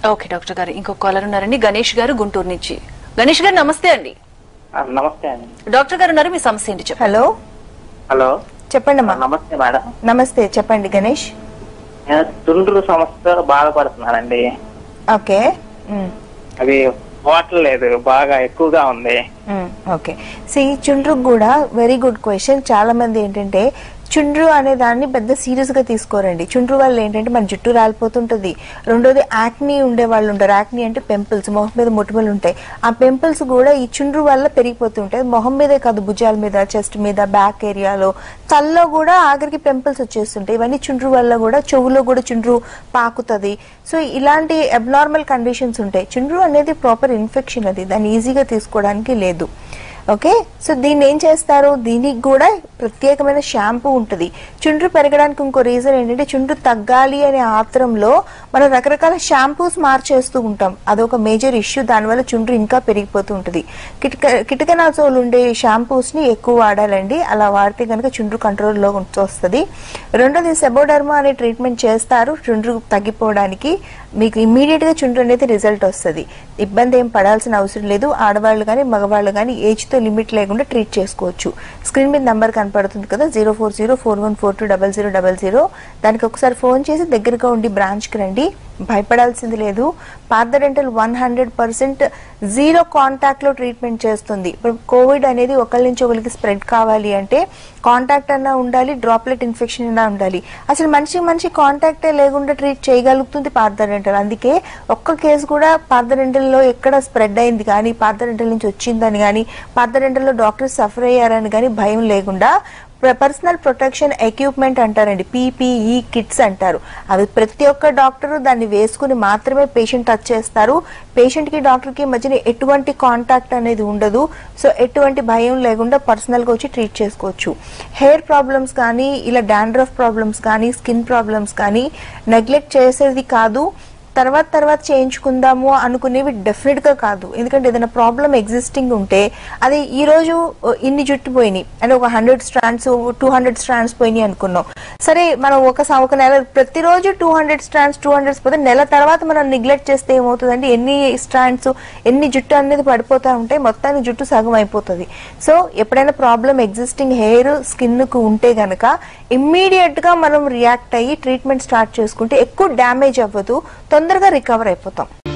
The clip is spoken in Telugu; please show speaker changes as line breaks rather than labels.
ఓకే డాక్టర్ గారు ఇంకో కాలర్ ఉన్నారండి గణేష్ గారు గుంటూరు నుంచి గణేష్ గారు నమస్తే అండి
ఆ, నమస్తే అండి
డాక్టర్ గారు ఉన్నారు మీ సమస్య ఏంటి చెప్పండి
హలో
హలో
చెప్పండి అమ్మా
నమస్తే మేడం
నమస్తే చెప్పండి గణేష్
నేను తుండ్రు సమస్యతో బాధపడుతున్నానండి
ఓకే ఉమ్,
అది పోవట్లేదు బాగా ఎక్కువగా ఉంది
ఉమ్, ఓకే సి చుండ్రు కూడా వెరీ గుడ్ క్వశ్చన్ చాలా మంది ఏంటంటే చుండ్రు అనే దాన్ని పెద్ద సీరియస్ గా తీసుకోరండి చుండ్రు వల్ల ఏంటంటే మన జుట్టు రాలిపోతుంటది రెండోది యాక్ని ఉండే వాళ్ళు ఉంటారు యాక్ని అంటే పెంపుల్స్ మొహం మీద మొటిమలు ఉంటాయి ఆ పెంపుల్స్ కూడా ఈ చుండ్రు వల్ల పెరిగిపోతుంటాయి మొహం మీదే కాదు భుజాల మీద చెస్ట్ మీద బ్యాక్ ఏరియాలో తల్లో కూడా ఆఖరికి పెంపుల్స్ వచ్చేస్తుంటాయి ఇవన్నీ చుండ్రు వల్ల కూడా చెవులో కూడా చుండ్రు పాకుతుంది సో ఇలాంటి అబ్నార్మల్ కండిషన్స్ ఉంటాయి చుండ్రు అనేది ప్రాపర్ ఇన్ఫెక్షన్ అది దాన్ని ఈజీగా తీసుకోవడానికి లేదు ఓకే సో దీన్ని ఏం చేస్తారు దీనికి కూడా ప్రత్యేకమైన షాంపూ ఉంటుంది చుండ్రు పెరగడానికి ఇంకో రీజన్ ఏంటంటే చుండ్రు తగ్గాలి అనే ఆత్రంలో మనం రకరకాల షాంపూస్ మార్చేస్తూ ఉంటాం అదొక మేజర్ ఇష్యూ దానివల్ల చుండ్రు ఇంకా పెరిగిపోతూ ఉంటుంది కిటక కిటకనాజోల్ ఉండే షాంపూస్ ని ఎక్కువ వాడాలండి అలా వాడితే కనుక చుండ్రు కంట్రోల్లో వస్తుంది రెండోది సెబోడర్మా అనే ట్రీట్మెంట్ చేస్తారు చుండ్రు తగ్గిపోవడానికి మీకు ఇమ్మీడియట్ గా చుండ్రు అనేది రిజల్ట్ వస్తుంది ఇబ్బంది ఏం పడాల్సిన అవసరం లేదు ఆడవాళ్ళు కానీ మగవాళ్ళు కానీ ఏజ్ తో లిమిట్ లేకుండా ట్రీట్ చేసుకోవచ్చు స్క్రీన్ మీద నంబర్ కనపడుతుంది కదా zero four zero four one four two double zero double zero దానికి ఒకసారి ఫోన్ చేసి దగ్గరగా ఉండి బ్రాంచ్ కి రండి భయపడాల్సింది లేదు Partha dental one hundred percent zero contact లో ట్రీట్మెంట్ చేస్తుంది ఇప్పుడు కోవిడ్ అనేది ఒకరి నుంచి ఒకరికి స్ప్రెడ్ కావాలి అంటే కాంటాక్ట్ అన్నా ఉండాలి డ్రాప్లెట్ ఇన్ఫెక్షన్ అన్నా ఉండాలి అసలు మనిషి మనిషి కాంటాక్టే లేకుండా ట్రీట్ చేయగలుగుతుంది పార్థ డెంటల్ అందుకే ఒక్క కేసు కూడా పార్థ డెంటల్ లో ఎక్కడ స్ప్రెడ్ అయింది కానీ పార్థ డెంటల్ నుంచి వచ్చిందని కానీ పార్థ డెంటల్ లో డాక్టర్స్ సఫర్ అయ్యారని కానీ భయం లేకుండా పర్సనల్ ప్రొటెక్షన్ ఎక్విప్మెంట్ అంటారండి పీపీఈ కిట్స్ అంటారు అవి ప్రతి ఒక్క డాక్టర్ దాన్ని వేసుకుని మాత్రమే పేషెంట్ టచ్ చేస్తారు పేషెంట్ కి డాక్టర్ కి మధ్యన ఎటువంటి కాంటాక్ట్ అనేది ఉండదు సో ఎటువంటి భయం లేకుండా పర్సనల్ గా వచ్చి ట్రీట్ చేసుకోవచ్చు హెయిర్ ప్రాబ్లమ్స్ కానీ ఇలా డాండ్రఫ్ ప్రాబ్లమ్స్ కానీ స్కిన్ ప్రాబ్లమ్స్ కానీ నెగ్లెక్ట్ చేసేది కాదు తర్వాత తర్వాత చేయించుకుందాము అనుకునేవి డెఫినెట్ గా కాదు ఎందుకంటే ఏదైనా ప్రాబ్లం ఎగ్జిస్టింగ్ ఉంటే అది ఈ రోజు ఇన్ని జుట్టు పోయినాయి అంటే ఒక hundred strands two hundred strands పోయినాయి అనుకున్నాం సరే మనం ఒక సం- ఒక నెల ప్రతిరోజు two hundred strands two hundreds పోతే నెల తర్వాత మనం నెగ్లెక్ట్ చేస్తే ఏమవుతుందంటే ఎన్ని స్ట్రాండ్స్ ఎన్ని జుట్టు అనేది పడిపోతా ఉంటే మొత్తానికి జుట్టు సగం అయిపోతుంది సో ఎప్పుడైనా ప్రాబ్లం ఎగ్జిస్టింగ్ హెయిర్ స్కిన్ కు ఉంటే గనక ఇమ్మీడియట్ గా మనం రియాక్ట్ అయ్యి ట్రీట్మెంట్ స్టార్ట్ చేసుకుంటే ఎక్కువ డ్యామేజ్ అవ్వదు తొందరగా రికవర్ అయిపోతాం